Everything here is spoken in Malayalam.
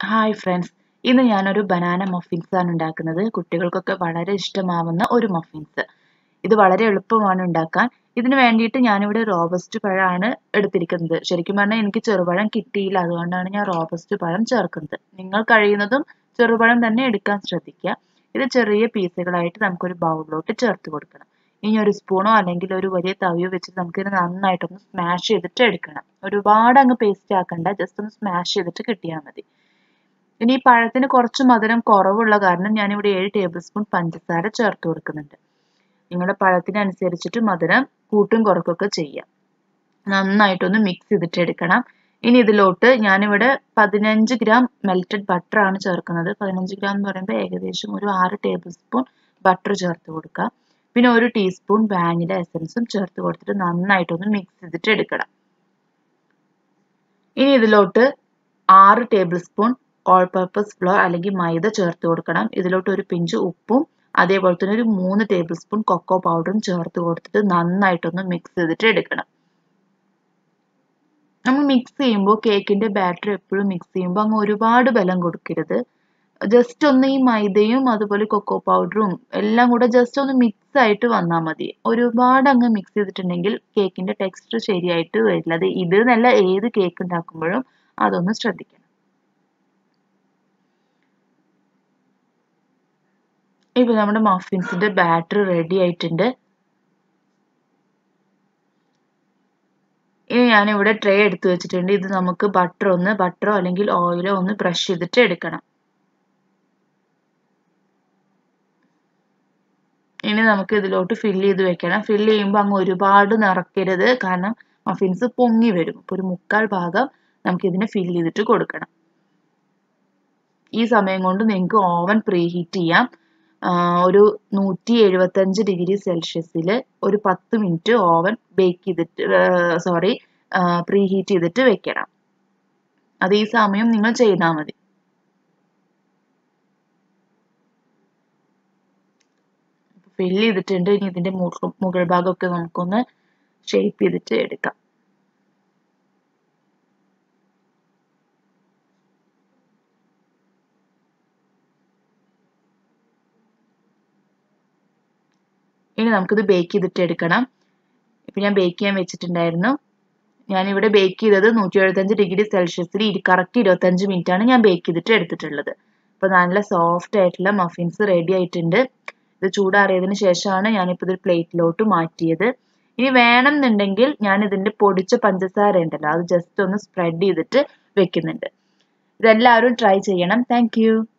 ഹായ് ഫ്രണ്ട്സ് ഇന്ന് ഞാനൊരു ബനാന മഫിൻസ് ആണ് ഉണ്ടാക്കുന്നത് കുട്ടികൾക്കൊക്കെ വളരെ ഇഷ്ടമാവുന്ന ഒരു മഫിൻസ് ഇത് വളരെ എളുപ്പമാണ് ഉണ്ടാക്കാൻ ഇതിന് വേണ്ടിയിട്ട് ഞാനിവിടെ റോബസ്റ്റ് പഴമാണ് എടുത്തിരിക്കുന്നത് ശരിക്കും പറഞ്ഞാൽ എനിക്ക് ചെറുപഴം കിട്ടിയില്ല അതുകൊണ്ടാണ് ഞാൻ റോബസ്റ്റ് പഴം ചേർക്കുന്നത് നിങ്ങൾ കഴിയുന്നതും ചെറുപഴം തന്നെ എടുക്കാൻ ശ്രദ്ധിക്കുക ഇത് ചെറിയ പീസുകളായിട്ട് നമുക്കൊരു ബൗളിലോട്ട് ചേർത്ത് കൊടുക്കണം ഇനി ഒരു സ്പൂണോ അല്ലെങ്കിൽ ഒരു വലിയ തവിയോ വെച്ചിട്ട് നമുക്കിത് നന്നായിട്ടൊന്ന് സ്മാഷ് ചെയ്തിട്ട് എടുക്കണം ഒരുപാട് അങ്ങ് പേസ്റ്റ് ആക്കണ്ട ജസ്റ്റ് ഒന്ന് സ്മാഷ് ചെയ്തിട്ട് കിട്ടിയാൽ മതി ഇനി ഈ പഴത്തിന് കുറച്ച് മധുരം കുറവുള്ള കാരണം ഞാനിവിടെ ഏഴ് ടേബിൾ സ്പൂൺ പഞ്ചസാര ചേർത്ത് കൊടുക്കുന്നുണ്ട് നിങ്ങളുടെ പഴത്തിനനുസരിച്ചിട്ട് മധുരം കൂട്ടും കുറക്കൊക്കെ ചെയ്യാം നന്നായിട്ടൊന്ന് മിക്സ് ചെയ്തിട്ട് എടുക്കണം ഇനി ഇതിലോട്ട് ഞാനിവിടെ പതിനഞ്ച് ഗ്രാം മെൽറ്റഡ് ബട്ടർ ആണ് ചേർക്കുന്നത് പതിനഞ്ച് ഗ്രാം എന്ന് പറയുമ്പോൾ ഏകദേശം ഒരു ആറ് ടേബിൾ സ്പൂൺ ബട്ടർ ചേർത്ത് കൊടുക്കുക പിന്നെ ഒരു ടീസ്പൂൺ വാനില എസൻസും ചേർത്ത് കൊടുത്തിട്ട് നന്നായിട്ടൊന്ന് മിക്സ് ചെയ്തിട്ട് എടുക്കണം ഇനി ഇതിലോട്ട് ആറ് tablespoon all purpose flour അല്ലെങ്കിൽ മൈദ ചേർത്ത് കൊടുക്കണം ഇതിലോട്ട് ഒരു പിഞ്ച് ഉപ്പും അതേപോലെ തന്നെ ഒരു മൂന്ന് ടേബിൾ സ്പൂൺ കൊക്കോ പൗഡറും ചേർത്ത് കൊടുത്തിട്ട് നന്നായിട്ടൊന്ന് മിക്സ് ചെയ്തിട്ട് എടുക്കണം നമ്മൾ മിക്സ് ചെയ്യുമ്പോൾ കേക്കിന്റെ ബാറ്റർ എപ്പോഴും മിക്സ് ചെയ്യുമ്പോൾ അങ്ങ് ഒരുപാട് ബലം കൊടുക്കരുത് ജസ്റ്റ് ഒന്ന് ഈ മൈദയും അതുപോലെ കൊക്കോ പൗഡറും എല്ലാം കൂടെ ജസ്റ്റ് ഒന്ന് മിക്സ് ആയിട്ട് വന്നാൽ മതി ഒരുപാട് അങ്ങ് മിക്സ് ചെയ്തിട്ടുണ്ടെങ്കിൽ കേക്കിന്റെ ടെക്സ്ചർ ശരിയായിട്ട് വരില്ല അത് ഇത് നല്ല ഏത് കേക്ക് ഉണ്ടാക്കുമ്പോഴും അതൊന്ന് ശ്രദ്ധിക്കണം ഇപ്പൊ നമ്മുടെ മഫിൻസിന്റെ ബാറ്റർ റെഡി ആയിട്ടുണ്ട് ഇനി ഞാനിവിടെ ട്രേ എടുത്തു വെച്ചിട്ടുണ്ട് ഇത് നമുക്ക് ബട്ടർ ഒന്ന് ബട്ടറോ അല്ലെങ്കിൽ ഓയിലോ ഒന്ന് ബ്രഷ് ചെയ്തിട്ട് എടുക്കണം ഇനി നമുക്ക് ഇതിലോട്ട് ഫില്ല് ചെയ്ത് വെക്കണം ഫില്ല് ചെയ്യുമ്പോൾ അങ്ങ് ഒരുപാട് നിറക്കരുത് കാരണം മഫിൻസ് പൊങ്ങി വരും അപ്പോൾ ഒരു മുക്കാൽ ഭാഗം നമുക്ക് ഇതിനെ ഫില്ല് ചെയ്തിട്ട് കൊടുക്കണം ഈ സമയം കൊണ്ട് നിങ്ങൾക്ക് ഓവൻ പ്രീ ഹീറ്റ് ചെയ്യാം ഒരു നൂറ്റി എഴുപത്തഞ്ച് ഡിഗ്രി സെൽഷ്യസിൽ ഒരു പത്ത് മിനിറ്റ് ഓവൻ ബേക്ക് ചെയ്തിട്ട് സോറി പ്രീ ഹീറ്റ് ചെയ്തിട്ട് വെക്കണം അത് ഈ സമയം നിങ്ങൾ ചെയ്താൽ മതി ഫില്ല് ചെയ്തിട്ടുണ്ട് ഇനി ഇതിന്റെ മുകൾ ഭാഗമൊക്കെ നമുക്കൊന്ന് ഷേപ്പ് ചെയ്തിട്ട് എടുക്കാം ഇനി നമുക്കിത് ബേക്ക് ചെയ്തിട്ട് എടുക്കണം ഇപ്പം ഞാൻ ബേക്ക് ചെയ്യാൻ വെച്ചിട്ടുണ്ടായിരുന്നു ഞാനിവിടെ ബേക്ക് ചെയ്തത് നൂറ്റി എഴുപത്തഞ്ച് ഡിഗ്രി സെൽഷ്യസിൽ കറക്റ്റ് ഇരുപത്തഞ്ച് മിനിറ്റ് ആണ് ഞാൻ ബേക്ക് ചെയ്തിട്ട് എടുത്തിട്ടുള്ളത് അപ്പോൾ നല്ല സോഫ്റ്റ് ആയിട്ടുള്ള മഫിൻസ് റെഡി ആയിട്ടുണ്ട് ഇത് ചൂടാറിയതിന് ശേഷമാണ് ഞാനിപ്പോൾ ഇത് പ്ലേറ്റിലോട്ട് മാറ്റിയത് ഇനി വേണമെന്നുണ്ടെങ്കിൽ ഞാൻ ഇതിൻ്റെ പൊടിച്ച പഞ്ചസാര ഉണ്ടല്ലോ അത് ജസ്റ്റ് ഒന്ന് സ്പ്രെഡ് ചെയ്തിട്ട് വെക്കുന്നുണ്ട് ഇതെല്ലാവരും ട്രൈ ചെയ്യണം താങ്ക്